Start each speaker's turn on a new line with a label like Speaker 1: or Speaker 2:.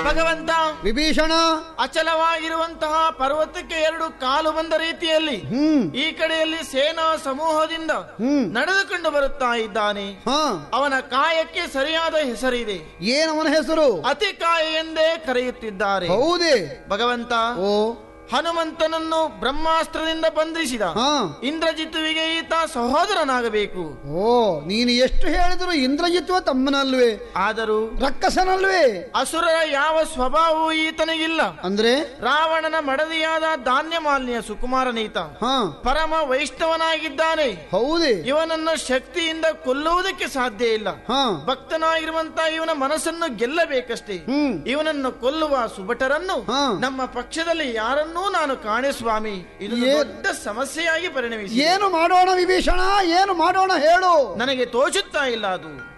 Speaker 1: ಭಗವಂತ
Speaker 2: ವಿಭೀಷಣ
Speaker 1: ಅಚಲವಾಗಿರುವಂತಹ ಪರ್ವತಕ್ಕೆ ಎರಡು ಕಾಲು ಬಂದ ರೀತಿಯಲ್ಲಿ
Speaker 2: ಹ್ಮ್
Speaker 1: ಈ ಕಡೆಯಲ್ಲಿ ಸೇನಾ ಸಮೂಹದಿಂದ
Speaker 2: ಹ್ಮ್
Speaker 1: ನಡೆದುಕೊಂಡು ಬರುತ್ತಾ ಇದ್ದಾನೆ
Speaker 2: ಹಾ
Speaker 1: ಅವನ ಕಾಯಕ್ಕೆ ಸರಿಯಾದ ಹೆಸರಿದೆ
Speaker 2: ಏನವನ ಹೆಸರು
Speaker 1: ಅತಿ ಕಾಯ ಎಂದೇ ಕರೆಯುತ್ತಿದ್ದಾರೆ
Speaker 2: ಹೌದೇ
Speaker 1: ಭಗವಂತ
Speaker 2: ಓ
Speaker 1: ಹನುಮಂತನನ್ನು ಬ್ರಹ್ಮಾಸ್ತ್ರದಿಂದ ಬಂಧಿಸಿದ
Speaker 2: ಹಾ
Speaker 1: ಇಂದ್ರಜಿತ್ತುವಿಗೆ ಈತ ಸಹೋದರನಾಗಬೇಕು
Speaker 2: ಓ ನೀನು ಎಷ್ಟು ಹೇಳಿದ್ರು ಇಂದ್ರಜಿತ್ವ ತಮ್ಮನಲ್ವೇ
Speaker 1: ಆದರೂ
Speaker 2: ರಕ್ಕಸನಲ್ವೇ
Speaker 1: ಅಸುರರ ಯಾವ ಸ್ವಭಾವವೂ ಈತನಿಗಿಲ್ಲ
Speaker 2: ಅಂದ್ರೆ
Speaker 1: ರಾವಣನ ಮಡದಿಯಾದ ಧಾನ್ಯ ಮಾಲಿನ್ಯ ಸುಕುಮಾರನೀತ
Speaker 2: ಹಾ
Speaker 1: ಪರಮ ವೈಷ್ಣವನಾಗಿದ್ದಾನೆ
Speaker 2: ಹೌದೇ
Speaker 1: ಇವನನ್ನು ಶಕ್ತಿಯಿಂದ ಕೊಲ್ಲುವುದಕ್ಕೆ ಸಾಧ್ಯ ಇಲ್ಲ
Speaker 2: ಹಾ
Speaker 1: ಭಕ್ತನಾಗಿರುವಂತ ಇವನ ಮನಸ್ಸನ್ನು ಗೆಲ್ಲಬೇಕಷ್ಟೇ
Speaker 2: ಹ್ಮ್
Speaker 1: ಇವನನ್ನು ಕೊಲ್ಲುವ ಸುಭಟರನ್ನು
Speaker 2: ಹಾ.
Speaker 1: ನಮ್ಮ ಪಕ್ಷದಲ್ಲಿ ಯಾರನ್ನೂ ನಾನು ಕಾಣೆ ಸ್ವಾಮಿ ಇದು
Speaker 2: ಏ-
Speaker 1: ದೊಡ್ಡ ಸಮಸ್ಯೆಯಾಗಿ ಪರಿಣಮಿಸಿ
Speaker 2: ಏನು ಮಾಡೋಣ ವಿಭೀಷಣ ಏನು ಮಾಡೋಣ ಹೇಳು
Speaker 1: ನನಗೆ ತೋಚುತ್ತಾ ಇಲ್ಲ ಅದು